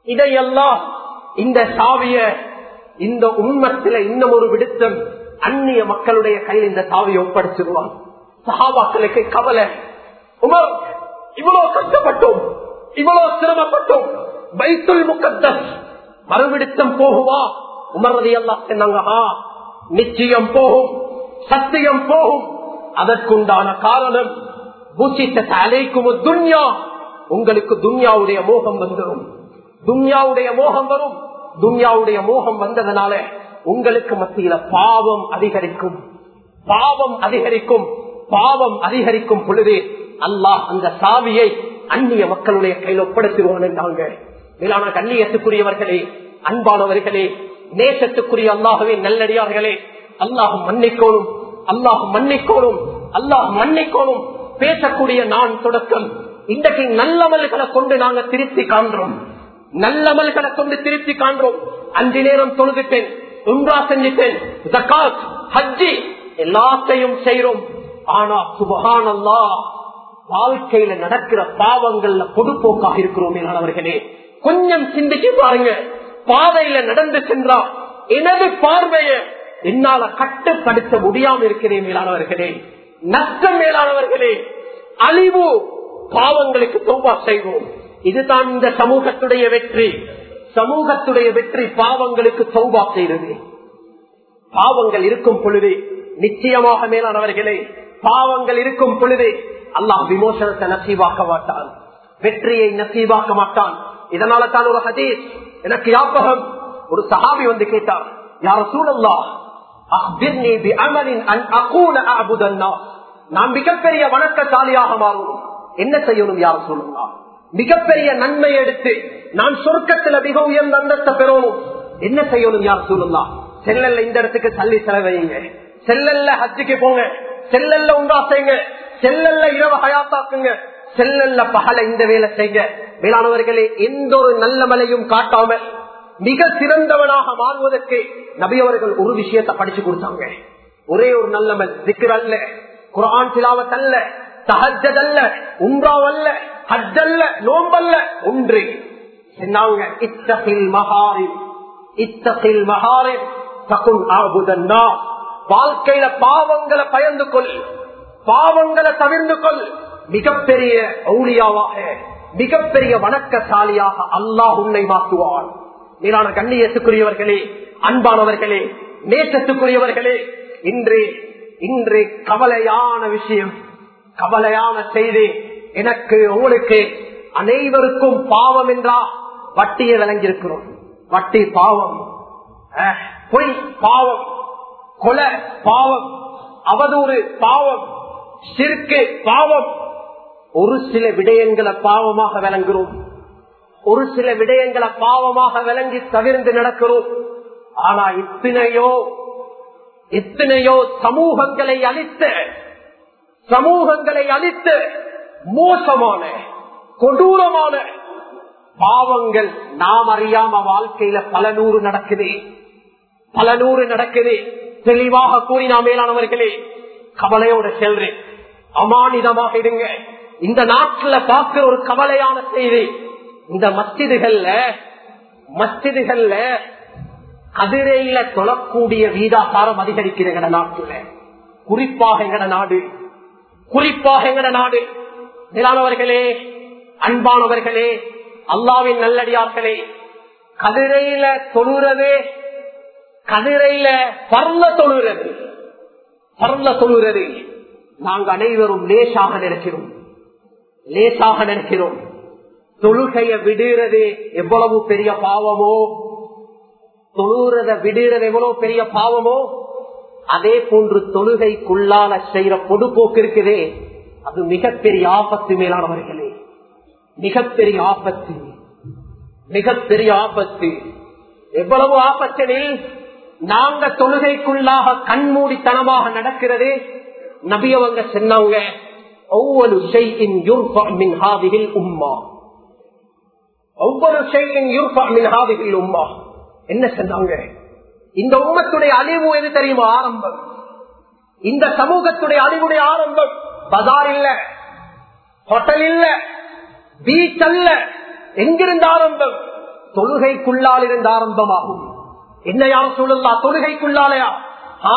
இதையெல்லாம் இந்த சாவிய இந்த உண்மத்தில இன்னும் ஒரு விடுத்தம் அந்நிய மக்களுடைய கையில் இந்த சாவியை ஒப்படைச்சிருவான் சஹாபாக்களுக்கு கவலை உமர் இவ்வளவு கஷ்டப்பட்டோம் இவ்வளவு சிரமப்பட்டோம் பைத்துல் முக்கத்தஸ் மறுவிடுத்தம் போகுவா உமர்றதை எல்லாம் சொன்னாங்க "ஆ, நிச்சயம் போகும் சத்தியம் போகும் அதற்குண்டான காரணம் பூசித்த அலைக்கும் துன்யா உங்களுக்கு துன்யாவுடைய மோகம் வந்துடும் துன்யாவுடைய மோகம் வரும் துன்யாவுடைய மோகம் வந்ததனால உங்களுக்கு மத்தியில பாவம் அதிகரிக்கும் பாவம் அதிகரிக்கும் பாவம் அதிகரிக்கும் பொழுது அல்லாஹ் அந்த சாவியை அந்நிய மக்களுடைய கையில் ஒப்படைத்திருவான் என்றாங்க மேலான கண்ணியத்துக்குரியவர்களே அன்பானவர்களே நேசத்துக்குரிய அல்லாகவே நல்லடியார்களே அல்லாஹ் மன்னிக்கோணும் அல்லாஹ் மன்னிக்கோணும் அல்லாஹ் மன்னிக்கோணும் பேசக்கூடிய நான் தொடக்கம் இன்றைக்கு நல்லமல்களை கொண்டு நாங்க திருத்தி காண்றோம் நல்லமல்களை கொண்டு திருத்தி காண்றோம் அஞ்சு நேரம் தொழுதுட்டேன் உம்ரா செஞ்சுட்டேன் ஜக்காத் ஹஜ்ஜி எல்லாத்தையும் செய்யறோம் ஆனா சுபஹானல்லா வாழ்க்கையில நடக்கிற பாவங்கள்ல பொதுப்போக்காக இருக்கிறோம் அவர்களே கொஞ்சம் சிந்திச்சு பாருங்க பாதையில நடந்து சென்றா எனது பார்வையை என்னால கட்டுப்படுத்த முடியாம இருக்கிறேன் மேலானவர்களே நஷ்டம் மேலானவர்களே அழிவு பாவங்களுக்கு தோபா செய்வோம் இதுதான் இந்த சமூகத்துடைய வெற்றி சமூகத்துடைய வெற்றி பாவங்களுக்கு தௌபா செய்வது பாவங்கள் இருக்கும் பொழுது நிச்சயமாக மேலானவர்களே பாவங்கள் இருக்கும் பொழுது அல்லாஹ் விமோசனத்தை நசீவாக்க மாட்டான் வெற்றியை நசீவாக்க மாட்டான் இதனால தான் ஒரு ஹதீஸ் எனக்கு யாபகம் ஒரு சஹாபி வந்து கேட்டார் யார சூழல்லா அஹ்பிர்னி பிஅமலின் அன் அகூன அஅபுதன்னா நான் மிகப்பெரிய வணக்கசாலியாக மாறணும் என்ன செய்யணும் யார் சொல்லுங்களா மிகப்பெரிய நன்மை எடுத்து நான் சொர்க்கத்துல மிக உயர்ந்த அந்தஸ்தை பெறணும் என்ன செய்யணும் யார் சொல்லுங்களா செல்லல்ல இந்த இடத்துக்கு தள்ளி செலவையுங்க செல்லல்ல ஹஜ்ஜுக்கு போங்க செல்லல்ல உண்டா செய்யுங்க செல்லல்ல இரவு ஹயாத்தாக்குங்க செல்லல்ல பகல இந்த வேலை செய்யுங்க வேளாணவர்களே எந்த ஒரு நல்ல மலையும் காட்டாமல் மிக சிறந்தவனாக மாறுவதற்கு நபியவர்கள் ஒரு விஷயத்தை படிச்சு கொடுத்தாங்க ஒரே ஒரு நல்லமல் திக்ர் அல்ல குரான் சிலாவத் அல்ல தஹஜத் அல்ல உம்ராவல்ல ஹஜ்ஜல்ல நோம்பல்ல ஒன்று சொன்னாங்க இத்தகில் மகாரி இத்தகில் மகாரி தகுன் ஆபுதன்னா வாழ்க்கையில பாவங்களை பயந்து கொள் பாவங்களை தவிர்ந்து கொள் மிகப்பெரிய ஔலியாவாக மிகப்பெரிய வணக்கசாலியாக அல்லாஹ் உன்னை மாற்றுவான் மேலான கண்ணியத்துக்குரியவர்களே அன்பானவர்களே நேசத்துக்குரியவர்களே இன்று இன்று கவலையான விஷயம் கவலையான செய்தி எனக்கு உங்களுக்கு அனைவருக்கும் பாவம் என்றா வட்டியை விளங்கியிருக்கிறோம் வட்டி பாவம் அஹ், பொய் பாவம் கொலை பாவம் அவதூறு பாவம் சிற்கு பாவம் ஒரு சில விடயங்களை பாவமாக விளங்குறோம் ஒரு சில விடயங்களை பாவமாக விளங்கி தவிர்த்து நடக்கிறோம் ஆனா இத்தனையோ எத்தனையோ சமூகங்களை அழித்த சமூகங்களை அழித்து மோசமான கொடூரமான பாவங்கள் நாம் அறியாம வாழ்க்கையில பல நூறு நடக்குது பல நூறு நடக்குது தெளிவாக கூறி நாம் மேலானவர்களே கவலையோட செல்றேன் அமானிதமாக இருங்க இந்த நாட்டுல பார்க்கிற ஒரு கவலையான செய்தி இந்த மஸ்ஜிதுகள்ல மஸ்ஜிதுகள்ல கதிரையில தொழக்கூடிய வீதாசாரம் அதிகரிக்கிற எங்கட நாட்டுல குறிப்பாக எங்கட நாடு குறிப்பாக எங்கட நாடு மேலானவர்களே அன்பானவர்களே அல்லாவின் நல்லடியார்களே கதிரையில தொழுறது கதிரையில பர்ல தொழுகிறது பர்ல தொழுகிறது நாங்க அனைவரும் லேசாக நினைக்கிறோம் லேசாக நினைக்கிறோம் தொழுகைய விடுறது எவ்வளவு பெரிய பாவமோ தொழுறத விடுறது எவ்வளவு பெரிய பாவமோ அதே போன்று தொழுகைக்குள்ளால செய்யற பொடுப்போக்கு இருக்குதே அது மிகப்பெரிய ஆபத்து மேலானவர்களே மிகப்பெரிய ஆபத்து மிகப்பெரிய ஆபத்து எவ்வளவு ஆபத்தனில் நாங்க தொழுகைக்குள்ளாக கண்மூடித்தனமாக நடக்கிறது நபியவங்க சொன்னாங்க ஒவ்வொரு செய்யின் மின் ஹாதிகில் உம்மா ஒவ்வொரு செய்யின் மின் ஹாதிகில் உம்மா என்ன சொன்னாங்க இந்த உம்மத்துடைய அழிவு எது தெரியுமா ஆரம்பம் இந்த சமூகத்துடைய அழிவுடைய ஆரம்பம் பஜார் இல்ல ஹோட்டல் இல்ல பீச் அல்ல எங்கிருந்து ஆரம்பம் தொழுகைக்குள்ளால் இருந்து ஆரம்பமாகும் என்ன யார் சூழல்லா தொழுகைக்குள்ளாலையா ஆ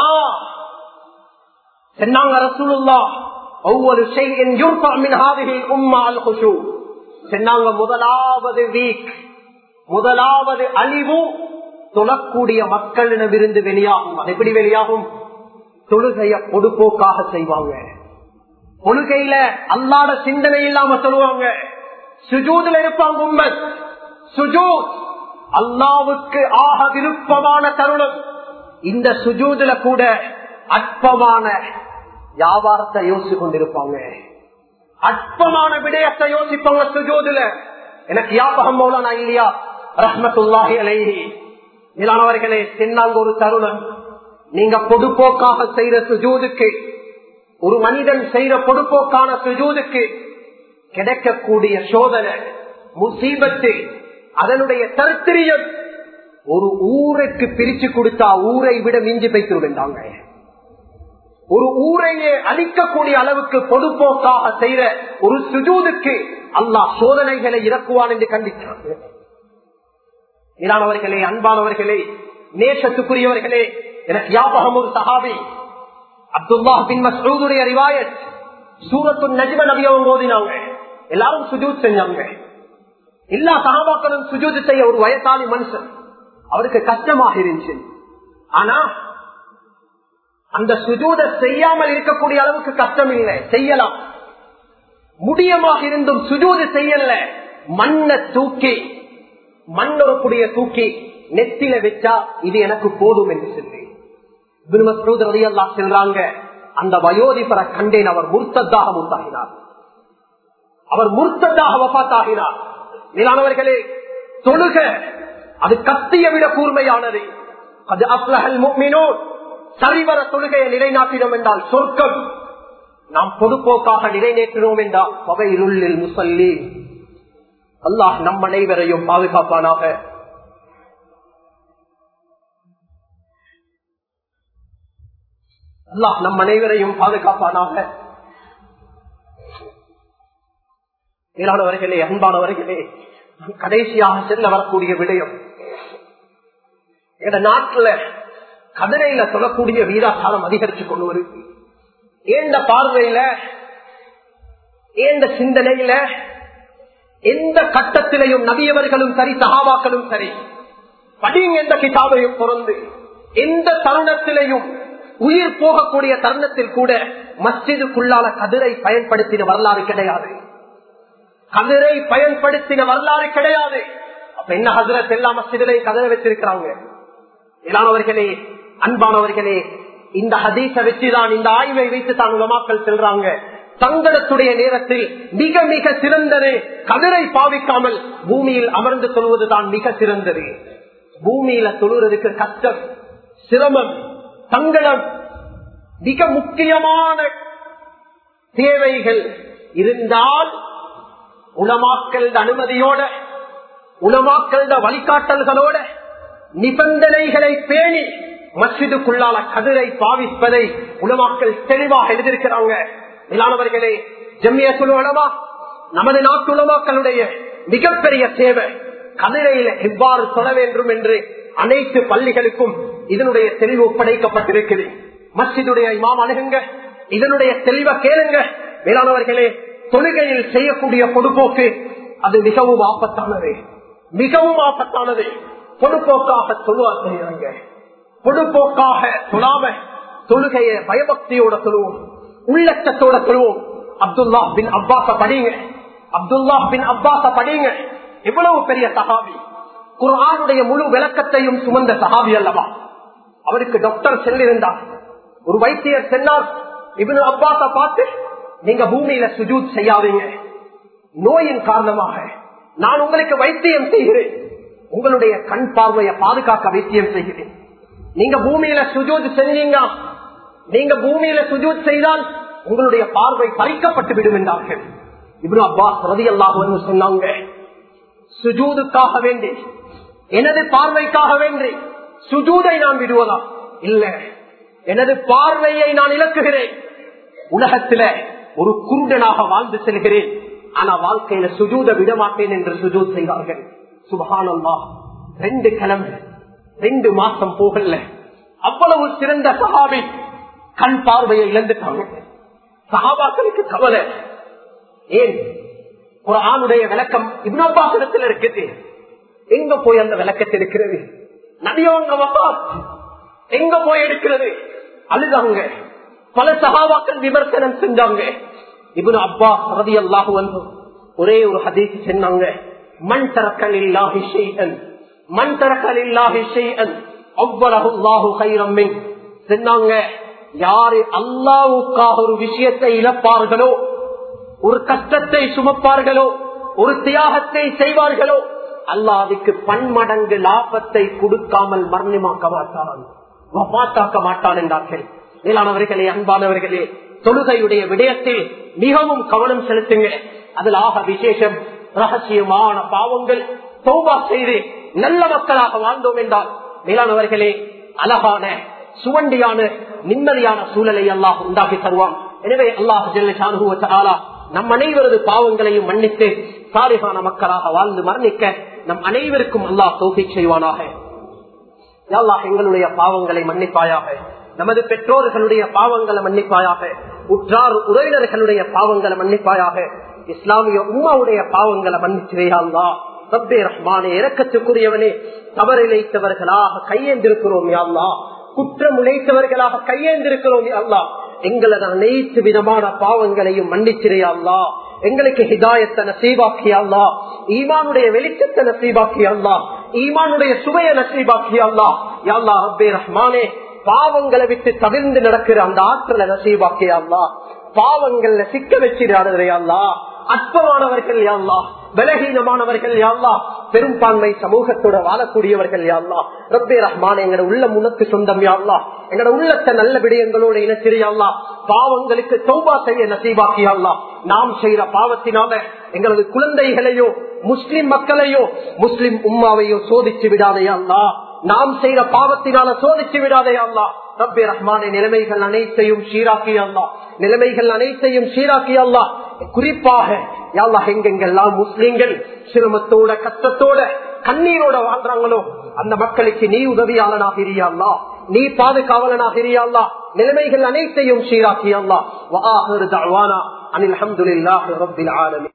சொன்னாங்க ரசூலுல்லா ஒவ்வொரு செய்யின் உம்மால் குஷு சொன்னாங்க முதலாவது வீக் முதலாவது அழிவு தொழக்கூடிய மக்களிடமிருந்து வெளியாகும் அது எப்படி வெளியாகும் தொழுகைய பொடுப்போக்காக செய்வாங்க தொழுகையில அல்லாத சிந்தனை இல்லாம சொல்லுவாங்க சுஜூதுல இருப்பாங்க உண்மை சுஜூத் அல்லாவுக்கு ஆக விருப்பமான தருணம் இந்த சுஜூதுல கூட அற்பமான வியாபாரத்தை யோசிச்சு கொண்டிருப்பாங்க அற்பமான விடயத்தை யோசிப்பாங்க சுஜூதுல எனக்கு யாபகம் மௌலானா இல்லையா ரஹ்மத்துல்லாஹி அலைஹி மேலானவர்களே சின்னாங்க ஒரு தருணம் நீங்க பொதுப்போக்காக செய்யற சுஜூதுக்கு ஒரு மனிதன் செய்யற பொதுப்போக்கான சுஜூதுக்கு கிடைக்கக்கூடிய சோதனை முசீபத்து அதனுடைய தருத்திரியம் ஒரு ஊருக்கு பிரிச்சு கொடுத்தா ஊரை விட மிஞ்சி பைத்து வேண்டாங்க ஒரு ஊரையே அழிக்கக்கூடிய அளவுக்கு பொதுப்போக்காக செய்யற ஒரு சுஜூதுக்கு அல்லாஹ் சோதனைகளை இறக்குவான் என்று கண்டித்தாங்க இரானவர்களே அன்பானவர்களே நேசத்துக்குரியவர்களே எனக்கு ஞாபகம் ஒரு சஹாபி அப்துல்லா பின் மசூதுடைய ரிவாயத் சூரத்து நஜிம நபியவங்க ஓதினாங்க எல்லாரும் சுஜூத் செஞ்சாங்க எல்லா சகாபாக்களும் சுஜூது செய்ய ஒரு வயசாலி மனுஷன் அவருக்கு கஷ்டமாக இருந்துச்சு ஆனா அந்த சுஜூத செய்யாமல் இருக்கக்கூடிய அளவுக்கு கஷ்டம் இல்லை செய்யலாம் முடியமாக இருந்தும் சுஜூது செய்யல மண்ணை தூக்கி மண்ணொருக்குடைய தூக்கி நெத்தில வச்சா இது எனக்கு போதும் என்று சொல்லி செல்றாங்க அந்த வயோதிபரை கண்டேன் அவர் முர்த்ததாக முத்தாகினார் அவர் முர்த்ததாக வபாத்தாகினார் மேலானவர்களே தொழுக அது கத்திய விட கூர்மையானது அது அப்லஹல் முக்மினோ சரிவர தொழுகையை நிலைநாட்டினோம் என்றால் சொர்க்கம் நாம் பொதுப்போக்காக நிலைநேற்றினோம் என்றால் பகையிலுள்ளில் முசல்லி அல்லாஹ் நம் அனைவரையும் பாதுகாப்பானாக அல்லாஹ் நம் அனைவரையும் பாதுகாப்பானாக மேலானவர்களே அன்பானவர்களே கடைசியாக செல்ல வரக்கூடிய விடயம் எங்க நாட்டுல கதிரையில சொல்லக்கூடிய வீராசாரம் அதிகரிச்சு கொண்டு வருது ஏந்த பார்வையில ஏந்த சிந்தனையில எந்த கட்டத்திலையும் நபியவர்களும் சரி சகாபாக்களும் சரி படிங்க எந்த கிதாபையும் பிறந்து எந்த தருணத்திலையும் உயிர் போகக்கூடிய தருணத்தில் கூட மஸ்ஜிதுக்குள்ளால கதிரை பயன்படுத்தின வரலாறு கிடையாது கதிரை பயன்படுத்தின வரலாறு கிடையாது அப்ப என்ன ஹசரத் எல்லா மஸ்ஜிதிலை கதிரை வச்சிருக்கிறாங்க இல்லாதவர்களே அன்பானவர்களே இந்த ஹதீஸ வச்சுதான் இந்த ஆய்வை வைத்து தான் உலமாக்கள் செல்றாங்க தங்களத்துடைய நேரத்தில் மிக மிக சிறந்தது கதிரை பாவிக்காமல் பூமியில் அமர்ந்து தொழுவதுதான் மிக சிறந்தது பூமியில தொழுறதுக்கு கஷ்டம் சிரமம் சங்கடம் மிக முக்கியமான தேவைகள் இருந்தால் உலமாக்கள் அனுமதியோட உலமாக்கள் வழிகாட்டல்களோட நிபந்தனைகளை பேணி மஸ்ஜிதுக்குள்ளால கதிரை பாவிப்பதை உலமாக்கள் தெளிவாக எழுதியிருக்கிறாங்க மேலானவர்களே ஜம்மியத்துல் உலமா நமது நாட்டு உலமாக்களுடைய மிகப்பெரிய தேவை கதிரையில எவ்வாறு சொல்ல வேண்டும் என்று அனைத்து பள்ளிகளுக்கும் இதனுடைய தெளிவு ஒப்படைக்கப்பட்டிருக்குது மஸ்ஜிதுடைய இமாம் அணுகுங்க இதனுடைய தெளிவை கேளுங்க மேலானவர்களே தொழுகையில் செய்யக்கூடிய பொதுப்போக்கு அது மிகவும் ஆபத்தானது மிகவும் ஆபத்தானது பொதுப்போக்காக தொழுவா செய்யறாங்க பொதுப்போக்காக தொழாம தொழுகையை பயபக்தியோட தொழுவோம் உள்ளச்சத்தோட தொழுவோம் அப்துல்லா பின் அப்பாச படிங்க அப்துல்லா பின் அப்பாச படிங்க எவ்வளவு பெரிய சகாபி குரானுடைய முழு விளக்கத்தையும் சுமந்த சகாபி அல்லவா அவருக்கு டாக்டர் சென்றிருந்தார் ஒரு வைத்தியர் சென்றார் இவனு அப்பாச பார்த்து நீங்க பூமியில சுஜூத் செய்யாதீங்க நோயின் காரணமாக நான் உங்களுக்கு வைத்தியம் செய்கிறேன் உங்களுடைய கண் பார்வையை பாதுகாக்க வைத்தியம் செய்கிறேன் நீங்க பூமியில சுஜூத் செஞ்சீங்க நீங்க பூமியில சுஜூத் செய்தால் உங்களுடைய பார்வை பறிக்கப்பட்டு விடும் என்றார்கள் இவ்வளவு அப்பாஸ் ரதி அல்லாஹ் சொன்னாங்க சுஜூதுக்காக வேண்டி எனது பார்வைக்காக வேண்டி சுஜூதை நான் விடுவதா இல்ல எனது பார்வையை நான் இழக்குகிறேன் உலகத்தில ஒரு குருடனாக வாழ்ந்து செல்கிறேன் ஆனா வாழ்க்கையில சுஜூத விடமாட்டேன் என்று சுஜூத் செய்வார்கள் சுபகானல்லா ரெண்டு கிழமை ரெண்டு மாசம் போகல அவ்வளவு சிறந்த சகாபி கண் பார்வையை இழந்துட்டாங்க சகாபாக்களுக்கு கவலை ஏன் ஒரு ஆணுடைய விளக்கம் இவ்வளவு இருக்குது எங்க போய் அந்த விளக்கத்தை இருக்கிறது நபியோங்க வபாத் எங்க போய் எடுக்கிறது அழுதாங்க பல சகாபாக்கள் விமர்சனம் செஞ்சாங்க இவனு அப்பா ரதி அல்லாஹு வந்து ஒரே ஒரு ஹதீஸ் சொன்னாங்க மண் தரக்கல் இல்லாஹி ஷெய்அன் மண் தரக்கல் இல்லாஹி ஷெய்அன் அவ்வளவு அல்லாஹு கைரம் மின் சொன்னாங்க யாரு அல்லாவுக்காக ஒரு விஷயத்தை இழப்பார்களோ ஒரு கஷ்டத்தை சுமப்பார்களோ ஒரு தியாகத்தை செய்வார்களோ அல்லாஹ் அதுக்கு பன்மடங்கு லாபத்தை கொடுக்காமல் மரணிமாக்க மாட்டான் வபாத்தாக்க மாட்டான் என்றார்கள் மேலானவர்களே அன்பானவர்களே தொழுகையுடைய விடயத்தில் மிகவும் கவனம் செலுத்துங்க அதில் ஆக விசேஷம் ரகசியமான பாவங்கள் தௌபா செய்து நல்ல மக்களாக வாழ்ந்தோம் என்றால் மேலானவர்களே அழகான சுவண்டியான நிம்மதியான சூழலை அல்லாஹ் உண்டாக்கி தருவான் எனவே அல்லாஹ் ஜெல்ல நம் அனைவரது பாவங்களையும் மன்னித்து சாலிகான மக்களாக வாழ்ந்து மரணிக்க நம் அனைவருக்கும் அல்லாஹ் தோகை செய்வானாக அல்லாஹ் எங்களுடைய பாவங்களை மன்னிப்பாயாக நமது பெற்றோர்களுடைய பாவங்களை மன்னிப்பாயாக உற்றார் உறவினர்களுடைய பாவங்களை மன்னிப்பாயாக இஸ்லாமிய உமாவுடைய பாவங்களை மன்னிச்சிரையாள்லா ரப்பே ரஹ்மானே இறக்கத்துக்குரியவனே தவறிழைத்தவர்களாக கையேந்திருக்கிறோம் யாழ்லா குற்றம் உழைத்தவர்களாக கையேந்திருக்கிறோம் யாழ்லா எங்களது அனைத்து விதமான பாவங்களையும் மன்னிச்சிரையாள்லா எங்களுக்கு ஹிதாயத்தை நசீபாக்கியல்லா ஈமானுடைய வெளிச்சத்தை நசீபாக்கியல்லா ஈமானுடைய சுவைய நசீபாக்கியல்லா யாழ்லா ரப்பே ரஹ்மானே பாவங்களை விட்டு தவிர்ந்து நடக்கிற அந்த ஆற்றலை நசீபாக்கியல்லா பாவங்கள்ல சிக்க வச்சிடாதவையல்லா அற்பமானவர்கள் யாழ்லா பலகீனமானவர்கள் யாழ்லா பெரும்பான்மை சமூகத்தோட வாழக்கூடியவர்கள் யாழ்லா ரப்பே ரஹ்மான் எங்கட உள்ள முனக்கு சொந்தம் யாழ்லா எங்கட உள்ளத்தை நல்ல விடயங்களோட இனச்சிறியாள்லா பாவங்களுக்கு சௌபா செய்ய நசீபாக்கியாள்லா நாம் செய்யற பாவத்தினால எங்களது குழந்தைகளையோ முஸ்லிம் மக்களையோ முஸ்லிம் உம்மாவையோ சோதிச்சு விடாதையாள்லா நாம் செய்யற பாவத்தினால சோதிச்சு விடாதையாள்லா ரப்பே ரஹ்மானை நிலைமைகள் அனைத்தையும் சீராக்கியல்லா நிலைமைகள் அனைத்தையும் சீராக்கியல்லா குறிப்பாக யாழ்லா எங்கெங்கெல்லாம் முஸ்லிம்கள் சிரமத்தோட கஷ்டத்தோட கண்ணீரோட வாழ்றாங்களோ அந்த மக்களுக்கு நீ உதவியாளனாக இரியாள்லா நீ பாதுகாவலனாக இரியாள்லா நிலைமைகள் அனைத்தையும் சீராக்கியல்லா அனில் அஹமதுல்லாஹி ரப்பில் ஆலமீன்